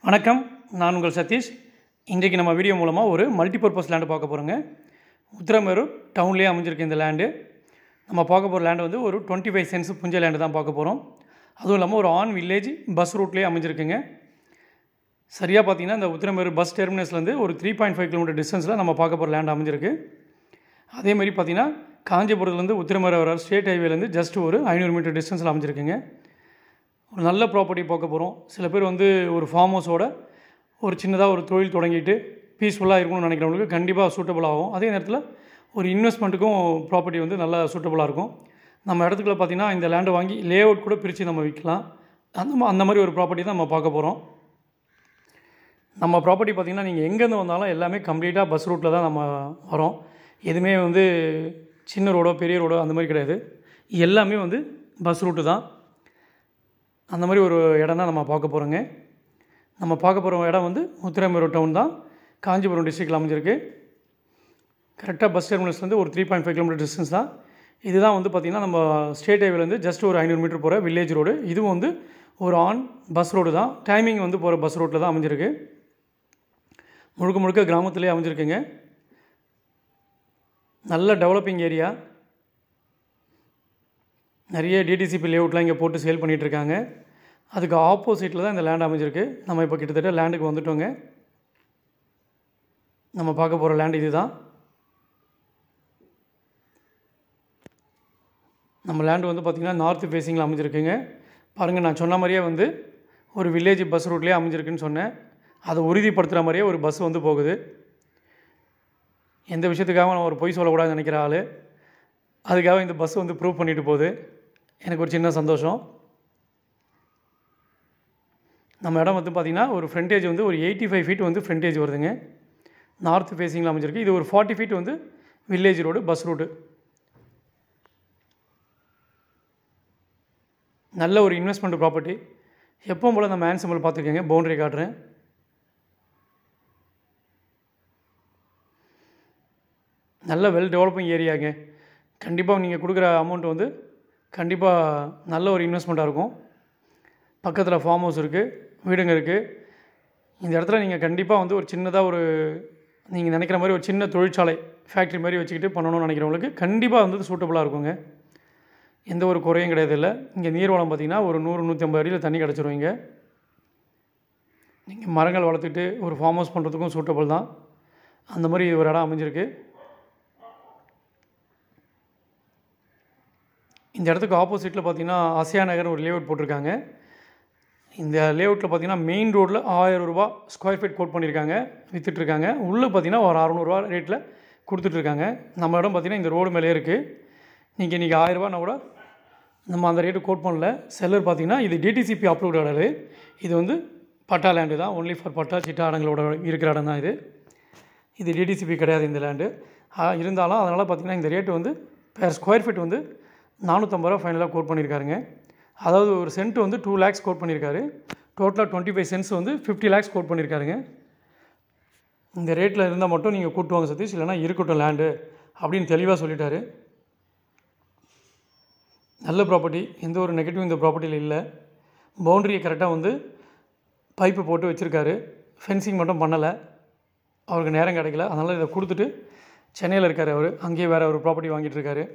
வணக்கம் நான் உங்கள் சதீஷ் இன்றைக்கு நம்ம வீடியோ மூலமாக ஒரு மல்டிபர்பஸ் லேண்டு பார்க்க போகிறோங்க உத்திரமேரூர் டவுன்லேயே அமைஞ்சிருக்கு இந்த லேண்டு நம்ம பார்க்க போகிற லேண்டு வந்து ஒரு டுவெண்ட்டி ஃபைவ் சென்ஸ் புஞ்ச லேண்டு தான் பார்க்க போகிறோம் அதுவும் இல்லாமல் ஒரு ஆன் வில்லேஜ் பஸ் ரூட்லேயே அமைஞ்சிருக்குங்க சரியாக பார்த்தீங்கன்னா இந்த உத்திரமேரூர் பஸ் டெர்மினஸ்லேருந்து ஒரு த்ரீ பாயிண்ட் ஃபைவ் கிலோமீட்டர் டிஸ்டன்ஸில் நம்ம பார்க்க போகிற லேண்ட் அமைஞ்சிருக்கு அதே மாதிரி பார்த்தீங்கன்னா காஞ்சிபுரத்துலேருந்து உத்திரமேரூர் வர ஸ்டேட் ஹைவேலேருந்து ஜஸ்ட் ஒரு ஐநூறு மீட்டர் டிஸ்டன்ஸில் அமைஞ்சிருக்குங்க ஒரு நல்ல ப்ராப்பர்ட்டி பார்க்க போகிறோம் சில பேர் வந்து ஒரு ஃபார்ம் ஹவுஸோட ஒரு சின்னதாக ஒரு தொழில் தொடங்கிட்டு பீஸ்ஃபுல்லாக இருக்கணும்னு நினைக்கிறவங்களுக்கு கண்டிப்பாக சூட்டபுள் ஆகும் அதே நேரத்தில் ஒரு இன்வெஸ்ட்மெண்ட்டுக்கும் ப்ராப்பர்ட்டி வந்து நல்லா சூட்டபுளாக இருக்கும் நம்ம இடத்துக்குள்ள பார்த்திங்கன்னா இந்த லேண்டை வாங்கி லே அவுட் கூட பிரித்து நம்ம விற்கலாம் அந்த மா- அந்த மாதிரி ஒரு ப்ராப்பர்ட்டி தான் நம்ம பார்க்க போகிறோம் நம்ம ப்ராப்பர்ட்டி பார்த்திங்கன்னா நீங்கள் எங்கேருந்து வந்தாலும் எல்லாமே கம்ப்ளீட்டாக பஸ் ரூட்டில் தான் நம்ம வரோம் எதுவுமே வந்து சின்ன ரோடோ பெரிய ரோடோ அந்த மாதிரி கிடையாது எல்லாமே வந்து பஸ் ரூட்டு தான் அந்த மாதிரி ஒரு இடம் தான் நம்ம பார்க்க போகிறோங்க நம்ம பார்க்க போகிற இடம் வந்து முத்துராமேரூர் டவுன் தான் காஞ்சிபுரம் டிஸ்ட்ரிக்டில் அமைஞ்சிருக்கு கரெக்டாக பஸ் டெர்மினஸ்லேருந்து ஒரு three point five kilometre distance தான் இதுதான் வந்து பார்த்திங்கன்னா நம்ம ஸ்டேட் ஹைவேலேருந்து ஜஸ்ட் ஒரு ஐநூறு மீட்டர் போகிற வில்லேஜ் ரோடு இதுவும் வந்து ஒரு ஆன் பஸ் ரோடு தான் டைமிங் வந்து போகிற பஸ் ரோட்டில் தான் அமைஞ்சிருக்கு முழுக்க முழுக்க கிராமத்திலே அமைஞ்சிருக்குங்க நல்ல டெவலப்பிங் ஏரியா நிறைய டிடிசிபி லேஅவுட்லாம் இங்கே போட்டு சேல் பண்ணிகிட்டு இருக்காங்க அதுக்கு ஆப்போசிட்டில் தான் இந்த லேண்ட் அமைஞ்சிருக்கு நம்ம இப்போ கிட்டத்தட்ட லேண்டுக்கு வந்துட்டோங்க நம்ம பார்க்க போகிற லேண்ட் இது தான் நம்ம லேண்டு வந்து பார்த்திங்கன்னா நார்த் ஃபேஸிங்கில் அமைஞ்சிருக்குங்க பாருங்கள் நான் சொன்ன மாதிரியே வந்து ஒரு வில்லேஜ் பஸ் ரூட்லேயே அமைஞ்சிருக்குன்னு சொன்னேன் அதை உறுதிப்படுத்துகிற மாதிரியே ஒரு பஸ் வந்து போகுது எந்த விஷயத்துக்காக நான் ஒரு பொய் சொல்லக்கூடாதுன்னு நினைக்கிற ஆள் அதுக்காக இந்த பஸ் வந்து ப்ரூவ் பண்ணிட்டு போகுது எனக்கு ஒரு சின்ன சந்தோஷம் நம்ம இடம் வந்து பார்த்திங்கன்னா ஒரு ஃப்ரண்டேஜ் வந்து ஒரு எயிட்டி ஃபைவ் ஃபீட் வந்து ஃப்ரண்டேஜ் வருதுங்க நார்த் ஃபேஸிங்கில் அமைஞ்சிருக்கு இது ஒரு ஃபார்ட்டி ஃபீட் வந்து வில்லேஜ் ரோடு பஸ் ரூட்டு நல்ல ஒரு இன்வெஸ்ட்மெண்ட் ப்ராப்பர்ட்டி எப்பவும் போல் நம்ம ஹேண்ட் சிம்பிள் பார்த்துக்கோங்க பவுண்டரி காட்டுறேன் நல்ல வெல் டெவலப்பிங் ஏரியாங்க கண்டிப்பாக நீங்கள் கொடுக்குற அமௌண்ட் வந்து கண்டிப்பாக நல்ல ஒரு இன்வெஸ்ட்மெண்ட்டாக இருக்கும் பக்கத்தில் ஃபார்ம் ஹவுஸ் இருக்குது வீடுங்க இருக்குது இந்த இடத்துல நீங்கள் கண்டிப்பாக வந்து ஒரு சின்னதாக ஒரு நீங்கள் நினைக்கிற மாதிரி ஒரு சின்ன தொழிற்சாலை ஃபேக்ட்ரி மாதிரி வச்சுக்கிட்டு பண்ணணும்னு நினைக்கிறவங்களுக்கு கண்டிப்பாக வந்து சூட்டபுளாக இருக்குங்க எந்த ஒரு குறையும் கிடையாது இல்லை இங்கே நீர்வளம் பார்த்திங்கன்னா ஒரு நூறு நூற்றி ஐம்பது அடியில் தண்ணி கிடச்சிரும் இங்கே நீங்கள் மரங்கள் வளர்த்துட்டு ஒரு ஃபார்ம் ஹவுஸ் பண்ணுறதுக்கும் சூட்டபுள் தான் அந்த மாதிரி ஒரு இடம் அமைஞ்சிருக்கு இந்த இடத்துக்கு ஆப்போசிட்டில் பார்த்தீங்கன்னா ஆசியா நகர் ஒரு லேஅவுட் போட்டிருக்காங்க இந்த லேஅவுட்டில் பார்த்தீங்கன்னா மெயின் ரோட்டில் ஆயிரம் ரூபா ஸ்கொயர் ஃபீட் கோட் பண்ணியிருக்காங்க விற்றுட்ருக்காங்க உள்ளே பார்த்தீங்கன்னா ஒரு அறநூறுவா ரேட்டில் கொடுத்துட்ருக்காங்க நம்ம இடம் பார்த்தீங்கன்னா இந்த ரோடு மேலே இருக்குது நீங்கள் இன்றைக்கி ஆயிரரூபானா கூட நம்ம அந்த ரேட்டு கோட் பண்ணல செல்லர் பார்த்தீங்கன்னா இது டிடிசிபி அப்ரூவ்ட் இடம் இது வந்து பட்டா லேண்டு தான் ஒன்லி ஃபார் பட்டா சிட்டா இடங்களோட இருக்கிற இடம் தான் இது இது டிடிசிபி கிடையாது இந்த லேண்டு இருந்தாலும் அதனால் பார்த்தீங்கன்னா இந்த ரேட்டு வந்து பேர் ஸ்கொயர் ஃபீட் வந்து நானூற்றம்பது ரூபா ஃபைனலாக கோட் பண்ணியிருக்காருங்க அதாவது ஒரு சென்ட் வந்து டூ லேக்ஸ் கோட் பண்ணியிருக்காரு டோட்டலாக டுவெண்ட்டி ஃபைவ் சென்ட்ஸ் வந்து ஃபிஃப்டி லேக்ஸ் கோட் பண்ணியிருக்காருங்க இந்த ரேட்டில் இருந்தால் மட்டும் நீங்கள் கூட்டுவாங்க சதீஷ் இல்லைனா இருக்கட்டும் லேண்டு அப்படின்னு தெளிவாக சொல்லிட்டாரு நல்ல ப்ராப்பர்ட்டி எந்த ஒரு நெகட்டிவ் இந்த ப்ராப்பர்ட்டியில் இல்லை பவுண்டரியை கரெக்டாக வந்து பைப்பு போட்டு வச்சுருக்காரு ஃபென்சிங் மட்டும் பண்ணலை அவருக்கு நேரம் கிடைக்கல அதனால் இதை கொடுத்துட்டு சென்னையில் இருக்கார் அவர் அங்கேயே வேறு ஒரு ப்ராப்பர்ட்டி வாங்கிட்டு இருக்காரு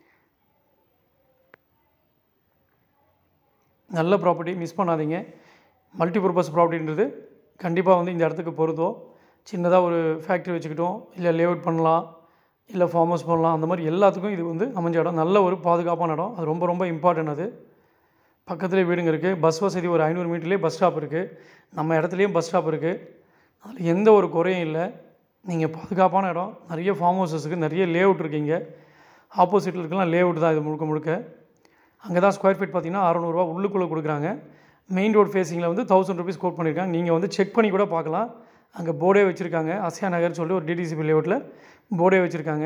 நல்ல ப்ராப்பர்ட்டி மிஸ் பண்ணாதீங்க மல்டிபர்பஸ் ப்ராப்பர்ட்டின்றது கண்டிப்பாக வந்து இந்த இடத்துக்கு பொருத்தம் சின்னதாக ஒரு ஃபேக்ட்ரி வச்சுக்கிட்டோம் இல்லை லேஅவுட் பண்ணலாம் இல்லை ஃபார்ம் ஹவுஸ் பண்ணலாம் அந்த மாதிரி எல்லாத்துக்கும் இது வந்து அமைஞ்ச இடம் நல்ல ஒரு பாதுகாப்பான இடம் அது ரொம்ப ரொம்ப இம்பார்ட்டன்ட் அது பக்கத்துலேயே வீடுங்க இருக்குது பஸ் வசதி ஒரு ஐநூறு மீட்டர்லேயே பஸ் ஸ்டாப் இருக்குது நம்ம இடத்துலையும் பஸ் ஸ்டாப் இருக்குது அதில் எந்த ஒரு குறையும் இல்லை நீங்கள் பாதுகாப்பான இடம் நிறைய ஃபார்ம் ஹவுசஸ்க்கு நிறைய லேஅவுட் இருக்கீங்க ஆப்போசிட்டில் இருக்கலாம் லேஅவுட் தான் இது முழுக்க முழுக்க அங்கே தான் ஸ்கொயர் ஃபீட் பார்த்தீங்கன்னா அறநூறுவா உள்ளுக்குள்ளே கொடுக்குறாங்க மெயின் ரோட் ஃபேஸிங்கில் வந்து தௌசண்ட் ருபீஸ் கோட் பண்ணியிருக்காங்க நீங்கள் வந்து செக் பண்ணி கூட பார்க்கலாம் அங்கே போர்டே வச்சுருக்காங்க அசியா நகர் சொல்லி ஒரு டிடிசிபி லேஅவுட்டில் போர்டே வச்சுருக்காங்க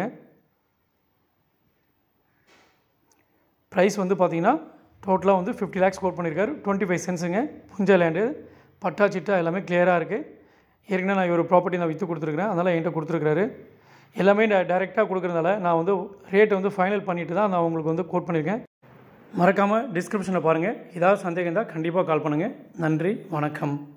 ப்ரைஸ் வந்து பார்த்தீங்கன்னா டோட்டலாக வந்து ஃபிஃப்டி லேக்ஸ் கோட் பண்ணியிருக்காரு டுவெண்ட்டி ஃபைவ் சென்ஸுங்க புஞ்ச லேண்டு பட்டா சிட்டா எல்லாமே கிளியராக இருக்குது ஏற்கனவே நான் ஒரு ப்ராப்பர்ட்டி நான் விற்று கொடுத்துருக்குறேன் அதனால் என்கிட்ட கொடுத்துருக்காரு எல்லாமே டேரெக்டாக கொடுக்குறதால நான் வந்து ரேட்டை வந்து ஃபைனல் பண்ணிட்டு தான் நான் உங்களுக்கு வந்து கோட் பண்ணியிருக்கேன் மறக்காமல் டிஸ்கிரிப்ஷனில் பாருங்கள் ஏதாவது சந்தேகம் இருந்தால் கண்டிப்பாக கால் பண்ணுங்கள் நன்றி வணக்கம்